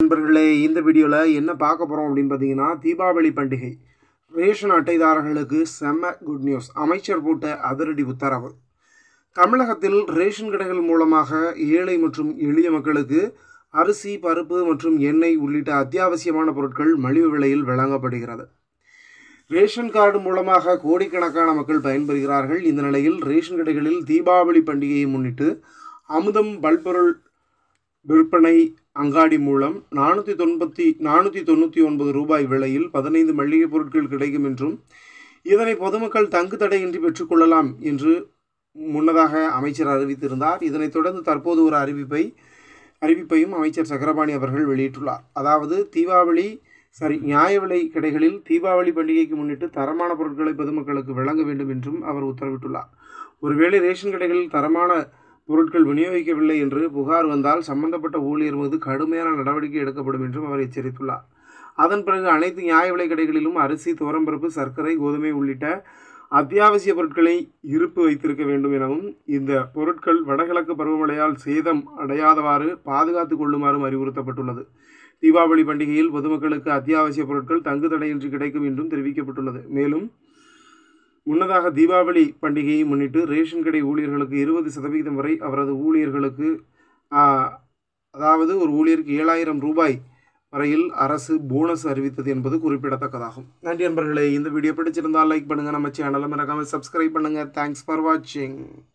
நண்பர்களே இந்த வீடியோவில் என்ன பார்க்க போகிறோம் அப்படின்னு பார்த்தீங்கன்னா தீபாவளி பண்டிகை ரேஷன் அட்டைதாரர்களுக்கு செம்ம குட் நியூஸ் அமைச்சர் போட்ட அதிரடி உத்தரவு தமிழகத்தில் ரேஷன் கடைகள் மூலமாக ஏழை மற்றும் எளிய மக்களுக்கு அரிசி பருப்பு மற்றும் எண்ணெய் உள்ளிட்ட அத்தியாவசியமான பொருட்கள் மலிவு விலையில் வழங்கப்படுகிறது ரேஷன் கார்டு மூலமாக கோடிக்கணக்கான மக்கள் பயன்பெறுகிறார்கள் இந்த நிலையில் ரேஷன் கடைகளில் தீபாவளி பண்டிகையை முன்னிட்டு அமுதம் பல்பொருள் விற்பனை அங்காடி மூலம் நானூற்றி தொண்ணூற்றி நானூற்றி தொண்ணூற்றி ஒன்பது ரூபாய் விலையில் பதினைந்து மளிகை பொருட்கள் கிடைக்கும் என்றும் இதனை பொதுமக்கள் தங்கு தடையின்றி பெற்றுக்கொள்ளலாம் என்று முன்னதாக அமைச்சர் அறிவித்திருந்தார் இதனைத் தொடர்ந்து தற்போது ஒரு அறிவிப்பை அறிவிப்பையும் அமைச்சர் சக்கரபாணி அவர்கள் வெளியிட்டுள்ளார் அதாவது தீபாவளி சரி நியாய விலை கடைகளில் தீபாவளி பண்டிகைக்கு முன்னிட்டு தரமான பொருட்களை பொதுமக்களுக்கு வழங்க வேண்டும் என்றும் அவர் உத்தரவிட்டுள்ளார் ஒருவேளை ரேஷன் கடைகளில் தரமான பொருட்கள் விநியோகிக்கவில்லை என்று புகார் வந்தால் சம்பந்தப்பட்ட ஊழியர் மீது கடுமையான நடவடிக்கை எடுக்கப்படும் என்றும் அவர் எச்சரித்துள்ளார் அதன் பிறகு அனைத்து நியாய விலை கடைகளிலும் அரிசி துவரம்பருப்பு சர்க்கரை கோதுமை உள்ளிட்ட அத்தியாவசிய பொருட்களை இருப்பு வைத்திருக்க வேண்டும் எனவும் இந்த பொருட்கள் வடகிழக்கு பருவமழையால் சேதம் அடையாதவாறு பாதுகாத்து கொள்ளுமாறும் அறிவுறுத்தப்பட்டுள்ளது தீபாவளி பண்டிகையில் பொதுமக்களுக்கு அத்தியாவசிய பொருட்கள் தங்கு தடையின்றி கிடைக்கும் என்றும் தெரிவிக்கப்பட்டுள்ளது மேலும் முன்னதாக தீபாவளி பண்டிகையை முன்னிட்டு ரேஷன் கடை ஊழியர்களுக்கு இருபது சதவிகிதம் வரை அவரது ஊழியர்களுக்கு அதாவது ஒரு ஊழியருக்கு ஏழாயிரம் ரூபாய் வரையில் அரசு போனஸ் அறிவித்தது என்பது குறிப்பிடத்தக்கதாகும் நன்றி நண்பர்களே இந்த வீடியோ பிடிச்சிருந்தால் லைக் பண்ணுங்கள் நம்ம சேனலை மறக்காமல் சப்ஸ்கிரைப் பண்ணுங்கள் தேங்க்ஸ் ஃபார் வாட்சிங்